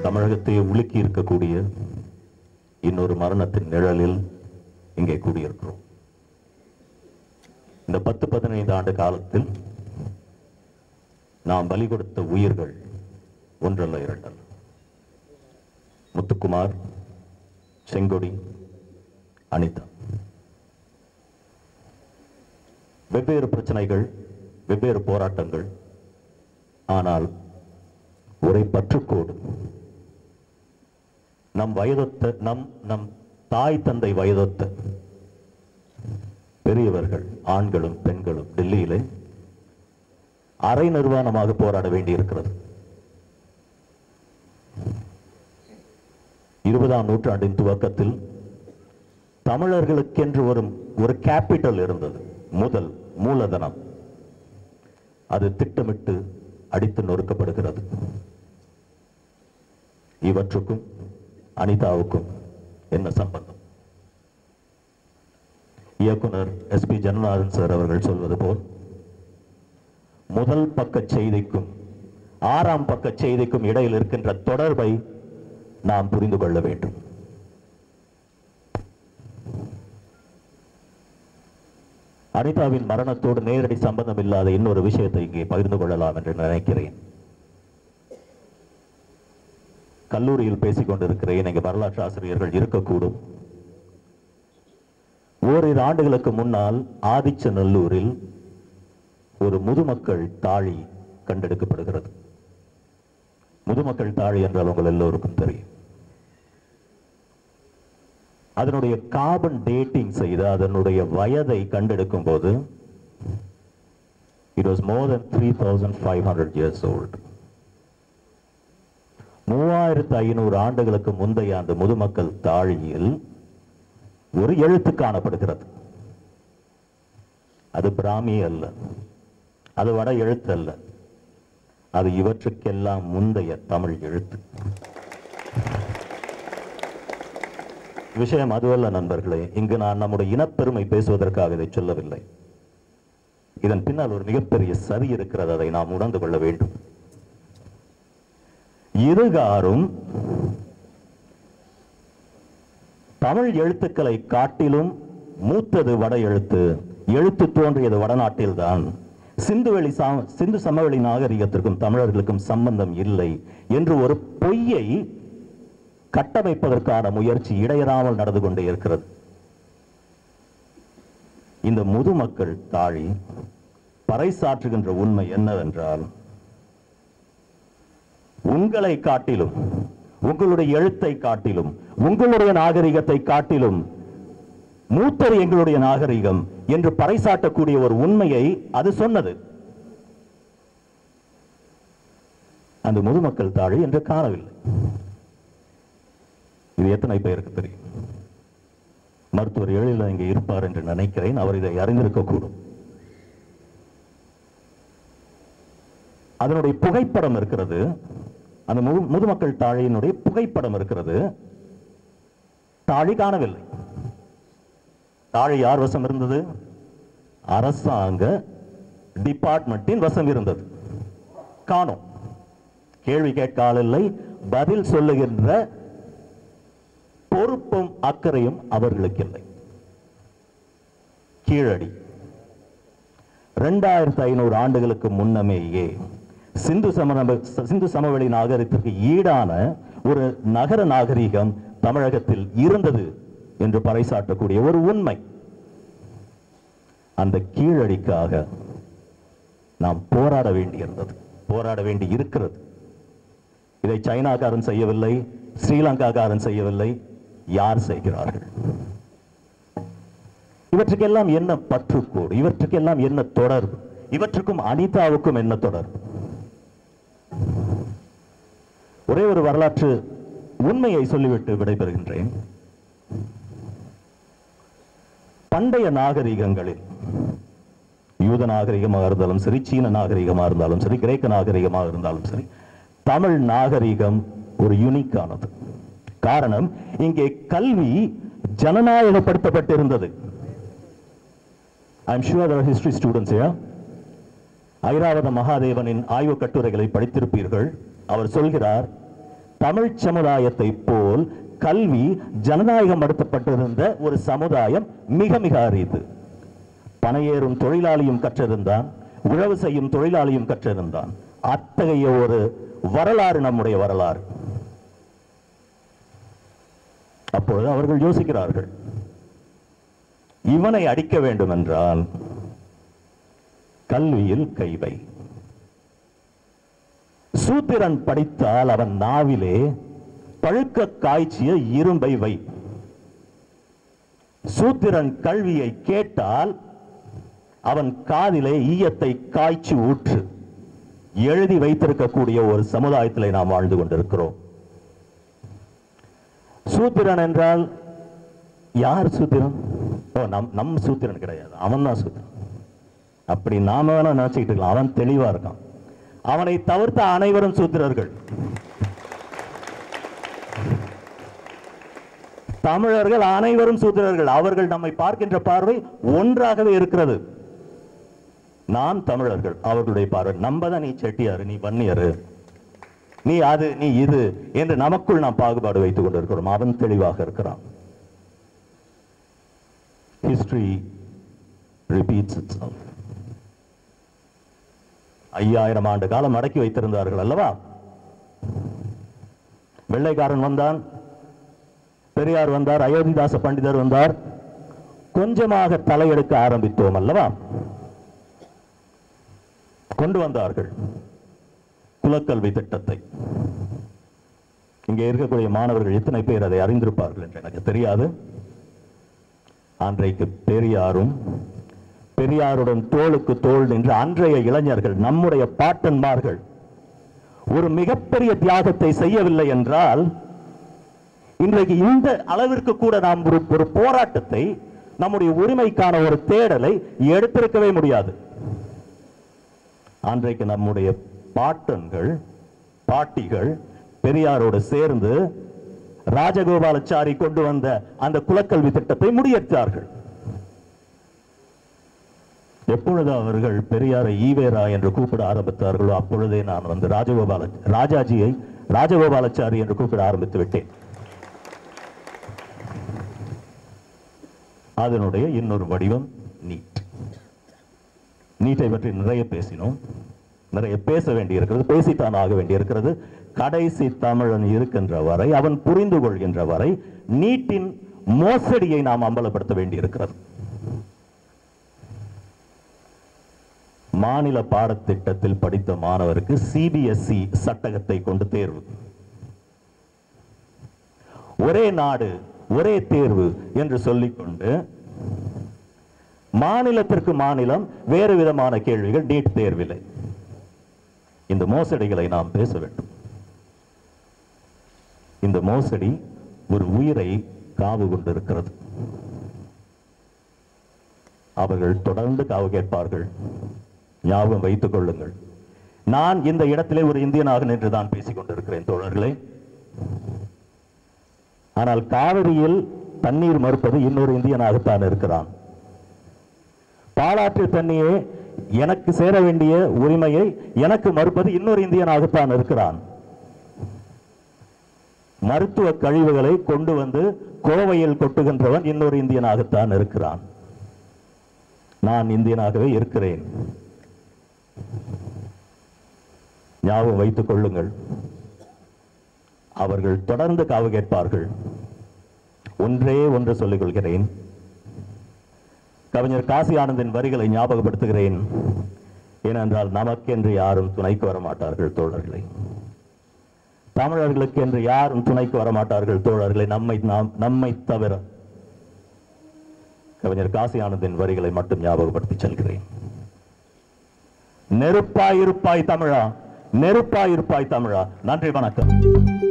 தமிழகத்தையே உலுக்கி இருக்கக்கூடிய இன்னொரு மரணத்தின் நிழலில் இங்கே கூடியிருக்கிறோம் இந்த பத்து பதினைந்து ஆண்டு காலத்தில் நாம் பலி கொடுத்த உயிர்கள் ஒன்றல்ல இரண்டல்ல முத்துக்குமார் செங்கொடி அனிதா வெவ்வேறு பிரச்சனைகள் வெவ்வேறு போராட்டங்கள் ஆனால் ஒரே பற்றுக்கோடு நம் வயதொத்த நம் நம் தாய் தந்தை வயதொத்த பெரியவர்கள் ஆண்களும் பெண்களும் டெல்லியிலே அரை நிர்வாணமாக போராட வேண்டியிருக்கிறது இருபதாம் நூற்றாண்டின் துவக்கத்தில் தமிழர்களுக்கென்று ஒரு ஒரு கேபிட்டல் இருந்தது முதல் மூலதனம் அது திட்டமிட்டு அடித்து நொறுக்கப்படுகிறது இவற்றுக்கும் அனிதாவுக்கும் என்ன சம்பந்தம் இயக்குனர் எஸ் பி ஜனநாதன் சார் அவர்கள் சொல்வது போல் முதல் பக்க செய்திக்கும் ஆறாம் பக்க செய்திக்கும் இடையில் இருக்கின்ற தொடர்பை நாம் புரிந்து கொள்ள வேண்டும் அனிதாவின் மரணத்தோடு நேரடி சம்பந்தம் இல்லாத இன்னொரு விஷயத்தை இங்கே பகிர்ந்து கொள்ளலாம் என்று நினைக்கிறேன் கல்லூரியில் பேசிக் கொண்டிருக்கிறேன் இங்கே வரலாற்று ஆசிரியர்கள் இருக்கக்கூடும் ஓரிரு ஆண்டுகளுக்கு முன்னால் ஆதிச்சநல்லூரில் ஒரு முதுமக்கள் தாழி கண்டெடுக்கப்படுகிறது முதுமக்கள் தாழி என்றால் உங்கள் எல்லோருக்கும் தெரியும் அதனுடைய கார்பன் டேட்டிங் செய்து அதனுடைய வயதை கண்டெடுக்கும் போது it was more then three thousand five hundred years old மூவாயிரத்து ஐநூறு ஆண்டுகளுக்கு முந்தைய அந்த முதுமக்கள் தாழியில் ஒரு எழுத்து காணப்படுகிறது அது பிராமி அல்ல அது வட எழுத்து அல்ல அது இவற்றுக்கெல்லாம் முந்தைய தமிழ் எழுத்து விஷயம் அதுவல்ல நண்பர்களே இங்கு நான் நம்முடைய இனப்பெருமை பேசுவதற்காக இதை சொல்லவில்லை இதன் பின்னால் ஒரு மிகப்பெரிய சரி இருக்கிறது அதை நாம் உணர்ந்து கொள்ள வேண்டும் இருகாரும் தமிழ் எழுத்துக்களை காட்டிலும் மூத்தது வட எழுத்து எழுத்து தோன்றியது வடநாட்டில்தான் சிந்துவெளி சா- சிந்து சமவெளி நாகரிகத்திற்கும் தமிழர்களுக்கும் சம்பந்தம் இல்லை என்று ஒரு பொய்யை கட்டமைப்பதற்கான முயற்சி இடையறாமல் நடந்து கொண்டே இருக்கிறது இந்த முதுமக்கள் தாழி பறைசாற்றுகின்ற உண்மை என்னவென்றால் உங்களை காட்டிலும் உங்களுடைய எழுத்தை காட்டிலும் உங்களுடைய நாகரிகத்தை காட்டிலும் மூத்தர் எங்களுடைய நாகரிகம் என்று பறைசாட்டக்கூடிய ஒரு உண்மையை அது சொன்னது அந்த முதுமக்கள் தாழி என்று காணவில்லை இது எத்தனை பேருக்கு தெரியும் மருத்துவர் எழில இங்கே இருப்பார் என்று நினைக்கிறேன் அவர் இதை அறிந்திருக்க கூடும் அதனுடைய புகைப்படம் இருக்கிறது அந்த முது முதுமக்கள் தாழியினுடைய புகைப்படம் இருக்கிறது தாழி காணவில்லை தாழி யார் வசம் இருந்தது அரசாங்க டிபார்ட்மெண்டின் வசம் இருந்தது காணோம் கேள்வி கேட்க ஆள் இல்லை பதில் சொல்லுகின்ற பொறுப்பும் அக்கறையும் அவர்களுக்கு இல்லை கீழடி இரண்டாயிரத்தி ஐநூறு ஆண்டுகளுக்கு முன்னமேயே சிந்து சமண சிந்து சமவெளி நாகரிகத்திற்கு ஈடான ஒரு நகர நாகரிகம் தமிழகத்தில் இருந்தது என்று பறைசாட்டக்கூடிய ஒரு உண்மை அந்த கீழடிக்காக நாம் போராட வேண்டியிருந்தது போராட வேண்டி இருக்கிறது இதை சைனாக்காரன் செய்யவில்லை ஸ்ரீலங்காக்காரன் செய்யவில்லை யார் செய்கிறார்கள் இவற்றுக்கெல்லாம் என்ன பற்றுக்கோடு இவற்றுக்கெல்லாம் என்ன தொடர்பு இவற்றுக்கும் அனிதாவுக்கும் என்ன தொடர்பு ஒரே ஒரு வரலாற்று உண்மையை சொல்லிவிட்டு விடைபெறுகின்றேன் பண்டைய நாகரிகங்களில் யூத நாகரிகமாக இருந்தாலும் சரி சீன நாகரிகமாக இருந்தாலும் சரி கிரேக்க நாகரிகமாக இருந்தாலும் சரி தமிழ் நாகரிகம் ஒரு யூனிக்கானது காரணம் இங்கே கல்வி ஜனநாயகப்படுத்தப்பட்டிருந்தது I am sure there are history students here Iravatham மகாதேவனின் ஆய்வுக் கட்டுரைகளை படித்திருப்பீர்கள் அவர் சொல்கிறார் தமிழ் சமுதாயத்தை போல் கல்வி ஜனநாயகம் படுத்தப்பட்டிருந்த ஒரு சமுதாயம் மிக மிக அரிது பனையேறும் தொழிலாளியும் கற்றிருந்தான் உழவு செய்யும் தொழிலாளியும் கற்றிருந்தான் அத்தகைய ஒரு வரலாறு நம்முடைய வரலாறு அப்பொழுது அவர்கள் யோசிக்கிறார்கள் இவனை அடிக்க வேண்டும் என்றால் கல்வியில் கைவை சூத்திரன் படித்தால் அவன் நாவிலே பழுக்க காய்ச்சிய இரும்பை வை சூத்திரன் கல்வியை கேட்டால் அவன் காதிலே ஈயத்தை காய்ச்சி ஊற்று எழுதி வைத்திருக்கக்கூடிய ஒரு சமுதாயத்திலே நாம் வாழ்ந்து கொண்டிருக்கிறோம் சூத்திரன் என்றால் யார் சூத்திரன் ஓ நம் நம் சூத்திரன் கிடையாது அவன் தான் சூத்திரன் அப்படி நாம வேணா நினைச்சுக்கிட்டு இருக்கலாம் அவன் தெளிவா இருக்கான் அவனை தவிர்த்த அனைவரும் சூத்திரர்கள் தமிழர்கள் அனைவரும் சூத்திரர்கள் அவர்கள் நம்மை பார்க்கின்ற பார்வை ஒன்றாகவே இருக்கிறது நான் தமிழர்கள் அவர்களுடைய பார்வை நம்ம தான் நீ செட்டியாரு நீ வன்னியரு நீ அது நீ இது என்று நமக்குள் நாம் பாகுபாடு வைத்துக் கொண்டிருக்கிறோம் அவன் தெளிவாக இருக்கிறான் ஹிஸ்டரி ரிப்பீட்ஸ் itself ஐயாயிரம் ஆண்டு காலம் அடக்கி வைத்திருந்தார்கள் அல்லவா வெள்ளைக்காரன் வந்தான் பெரியார் வந்தார் அயோத்திதாச பண்டிதர் வந்தார் கொஞ்சமாக தலையெடுக்க ஆரம்பித்தோம் அல்லவா கொண்டு வந்தார்கள் குலக்கல்வி திட்டத்தை இங்கே இருக்கக்கூடிய மாணவர்கள் எத்தனை பேர் அதை அறிந்திருப்பார்கள் என்று எனக்கு தெரியாது அன்றைக்கு பெரியாரும் பெரியாருடன் தோளுக்கு தோள் நின்று அன்றைய இளைஞர்கள் நம்முடைய பாட்டன்மார்கள் ஒரு மிகப்பெரிய தியாகத்தை செய்யவில்லை என்றால் இன்றைக்கு இந்த அளவிற்கு கூட நாம் ஒரு ஒரு போராட்டத்தை நம்முடைய உரிமைக்கான ஒரு தேடலை எடுத்திருக்கவே முடியாது அன்றைக்கு நம்முடைய பாட்டன்கள் பாட்டிகள் பெரியாரோடு சேர்ந்து ராஜகோபாலாச்சாரி கொண்டு வந்த அந்த குலக்கல்வி திட்டத்தை முடியேற்றார்கள் எப்பொழுது அவர்கள் பெரியாரை ஈவேரா என்று கூப்பிட ஆரம்பித்தார்களோ அப்பொழுதே நான் வந்து ராஜகோபால ராஜாஜியை ராஜகோபாலாச்சாரி என்று கூப்பிட ஆரம்பித்து விட்டேன் அதனுடைய இன்னொரு வடிவம் நீட் நீட்டை பற்றி நிறைய பேசினோம் நிறைய பேச வேண்டியிருக்கிறது பேசித்தான் ஆக வேண்டியிருக்கிறது கடைசி தமிழன் இருக்கின்ற வரை அவன் புரிந்து கொள்கின்ற வரை நீட்டின் மோசடியை நாம் அம்பலப்படுத்த வேண்டியிருக்கிறது மாநில பாடத்திட்டத்தில் படித்த மாணவருக்கு சிபிஎஸ்இ சட்டகத்தை கொண்டு தேர்வு ஒரே நாடு ஒரே தேர்வு என்று சொல்லிக்கொண்டு மாநிலத்திற்கு மாநிலம் வேறு விதமான கேள்விகள் நீட் தேர்வில்லை இந்த மோசடிகளை நாம் பேச வேண்டும் இந்த மோசடி ஒரு உயிரை காவு கொண்டிருக்கிறது அவர்கள் தொடர்ந்து காவு கேட்பார்கள் ஞாபகம் வைத்துக் கொள்ளுங்கள் நான் இந்த இடத்திலே ஒரு இந்தியனாக நின்று தான் பேசிக் கொண்டிருக்கிறேன் தோழர்களே ஆனால் காவிரியில் தண்ணீர் மறுப்பது இன்னொரு இந்தியனாகத்தான் இருக்கிறான் பாலாற்று தண்ணியே எனக்கு சேர வேண்டிய உரிமையை எனக்கு மறுப்பது இன்னொரு இந்தியனாகத்தான் இருக்கிறான் மருத்துவ கழிவுகளை கொண்டு வந்து கோவையில் கொட்டுகின்றவன் இன்னொரு இந்தியனாகத்தான் இருக்கிறான் நான் இந்தியனாகவே இருக்கிறேன் ஞாபகம் வைத்துக் கொள்ளுங்கள் அவர்கள் தொடர்ந்து காவு கேட்பார்கள் ஒன்றே ஒன்று சொல்லிக் கொள்கிறேன் கவிஞர் காசி ஆனந்தின் வரிகளை ஞாபகப்படுத்துகிறேன் ஏனென்றால் நமக்கென்று யாரும் துணைக்கு வர மாட்டார்கள் தோழர்களை தமிழர்களுக்கு என்று யாரும் துணைக்கு வர மாட்டார்கள் தோழர்களை நம்மை நாம் நம்மை தவிர கவிஞர் காசி ஆனந்தின் வரிகளை மட்டும் ஞாபகப்படுத்தி செல்கிறேன் நெருப்பாய் இருப்பாய் தமிழா நெருப்பாய் இருப்பாய் தமிழா நன்றி வணக்கம்